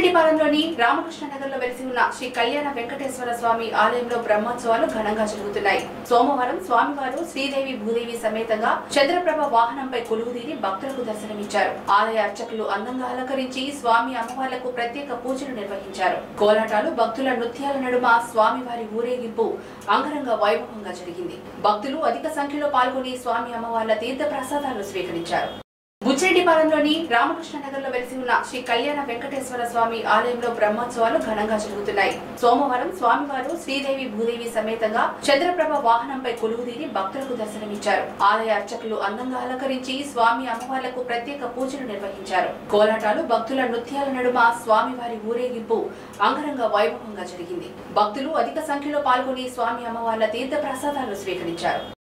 బుచ్చిరెడ్డిపాలెంలోని రామకృష్ణ నగర్ లో వెలిసి ఉన్న శ్రీ కళ్యాణ వెంకటేశ్వర స్వామి ఆలయంలో బ్రహ్మోత్సవాలు ఘనంగా జరుగుతున్నాయి సోమవారం స్వామివారు శ్రీదేవి భూదేవి సమేతంగా చంద్రప్రభ వాహనంపై కొలువుదీరి భక్తులకు దర్శనమిచ్చారు ఆలయ అర్చకులు అందంగా అలంకరించి స్వామి అమ్మవార్లకు ప్రత్యేక పూజలు నిర్వహించారు కోలాటాలు భక్తుల నృత్యాల నడుమ స్వామివారి ఊరేగింపు అంగరంగ వైభవంగా జరిగింది భక్తులు అధిక సంఖ్యలో పాల్గొని స్వామి అమ్మవార్ల తీర్థ ప్రసాదాలు స్వీకరించారు బుచ్చిరెడ్డిపాలెంలోని రామకృష్ణ నగర్ లో వెలిసి ఉన్న శ్రీ కళ్యాణ వెంకటేశ్వర స్వామి ఆలయంలో బ్రహ్మోత్సవాలు ఘనంగా జరుగుతున్నాయి సోమవారం స్వామివారు శ్రీదేవి భూదేవి సమేతంగా చంద్రప్రభ వాహనంపై కొలువుదీరి భక్తులకు దర్శనమిచ్చారు ఆలయ అర్చకులు అందంగా అలంకరించి స్వామి అమ్మవార్లకు ప్రత్యేక పూజలు నిర్వహించారు కోలాటాలు భక్తుల నృత్యాల నడుమ స్వామివారి ఊరేగింపు అంగరంగ వైభవంగా జరిగింది భక్తులు అధిక సంఖ్యలో పాల్గొని స్వామి అమ్మవార్ల తీర్థ ప్రసాదాలు స్వీకరించారు